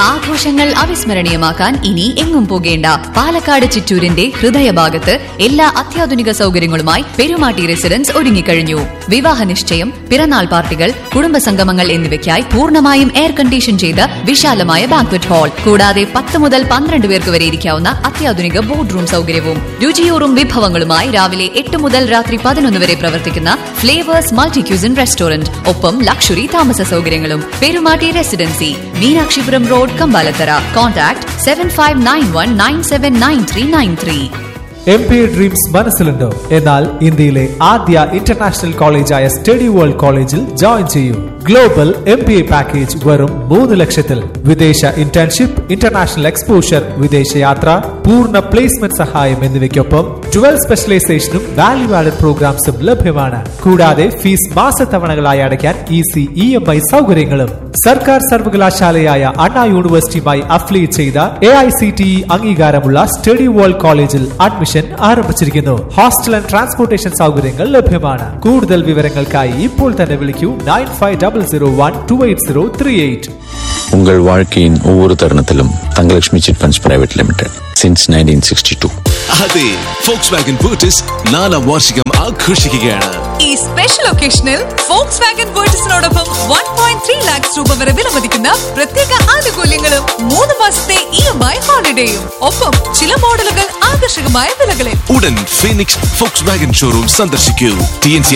ആഘോഷങ്ങൾ അവിസ്മരണീയമാക്കാൻ ഇനി എങ്ങും പോകേണ്ട പാലക്കാട് ചിറ്റൂരിന്റെ ഹൃദയഭാഗത്ത് എല്ലാ അത്യാധുനിക സൗകര്യങ്ങളുമായി പെരുമാട്ടി റെസിഡൻസ് ഒരുങ്ങിക്കഴിഞ്ഞു വിവാഹ നിശ്ചയം പിറന്നാൾ പാർട്ടികൾ കുടുംബസംഗമങ്ങൾ എന്നിവയ്ക്കായി പൂർണ്ണമായും എയർ കണ്ടീഷൻ ചെയ്ത വിശാലമായ ബാങ്ക്വറ്റ് ഹാൾ കൂടാതെ പത്ത് മുതൽ പന്ത്രണ്ട് പേർക്ക് വരെ ഇരിക്കാവുന്ന അത്യാധുനിക ബോർഡ് റൂം സൗകര്യവും രുചിയൂറും വിഭവങ്ങളുമായി രാവിലെ എട്ട് മുതൽ രാത്രി പതിനൊന്ന് വരെ പ്രവർത്തിക്കുന്ന ഫ്ലേവേഴ്സ് മൾട്ടി ക്യൂസിൻ റെസ്റ്റോറന്റ് ഒപ്പം ലക്ഷറി താമസ സൗകര്യങ്ങളും Perumatty residency Meenakshipuram road Kambalathara contact seven five nine one nine seven nine three nine three M P dreams മനസ്സിലുണ്ടോ എന്നാൽ ഇന്ത്യയിലെ ആദ്യ ഇന്റർനാഷണൽ കോളേജായ സ്റ്റഡി വേൾഡ് കോളേജിൽ ജോയിൻ ചെയ്യൂ global M P A package വെറും മൂന്ന് ലക്ഷത്തിൽ വിദേശ ഇന്റേൺഷിപ്പ് ഇന്റർനാഷണൽ എക്സ്പോഷർ വിദേശയാത്ര പൂർണ്ണ പ്ലേസ്മെന്റ് സഹായം എന്നിവയ്ക്കൊപ്പം ട്വൽവ് സ്പെഷ്യലൈസേഷനും വാല്യൂ ആഡഡ് പ്രോഗ്രാംസും ലഭ്യമാണ് കൂടാതെ ഫീസ് മാസത്തവണകളായി അടയ്ക്കാൻ ഈസി ഇ എം ഐ സൗകര്യങ്ങളും സർക്കാർ സർവകലാശാലയായ അണ്ണാ യൂണിവേഴ്സിറ്റിയുമായി അഫിലിയേറ്റ് ചെയ്ത A I C T E അംഗീകാരമുള്ള സ്റ്റഡി വേൾഡ് കോളേജിൽ അഡ്മിഷൻ ആരംഭിച്ചിരിക്കുന്നു ഹോസ്റ്റൽ ആൻഡ് ട്രാൻസ്പോർട്ടേഷൻ സൗകര്യങ്ങൾ ലഭ്യമാണ് കൂടുതൽ വിവരങ്ങൾക്കായി ഇപ്പോൾ തന്നെ വിളിക്കൂ nine five double zero one two eight zero three eight உங்கள் வாழ்க்கையின் ஒவ்வொரு தருணத்திலும் Thangalakshmi chit funds private limited since nineteen sixty two അതെ ഫോക്സ് വാഗൻ ബൂട്ടിസ് നാലാം വാർഷികം ആഘോഷിക്കുകയാണ് ഈ സ്പെഷ്യൽ ഒക്കേഷനിൽ ഫോക്സ് വാഗൻ വേർട്ടസിനോടൊപ്പം വൺ പോയിന്റ് ത്രീ ലാക്സ് രൂപ വരെ വിലമതിക്കുന്ന പ്രത്യേക ആനുകൂല്യങ്ങളും മൂന്ന് മാസത്തെ ഇ എം ഐ ഹോളിഡേയും ഒപ്പം ചില മോഡലുകൾ ആകർഷകമായ വിലകളിൽ ഉടൻ ഫീനിക്സ് ഫോക്സ് വാഗൻ ഷോറൂം സന്ദർശിക്കൂ ടി എൻ സി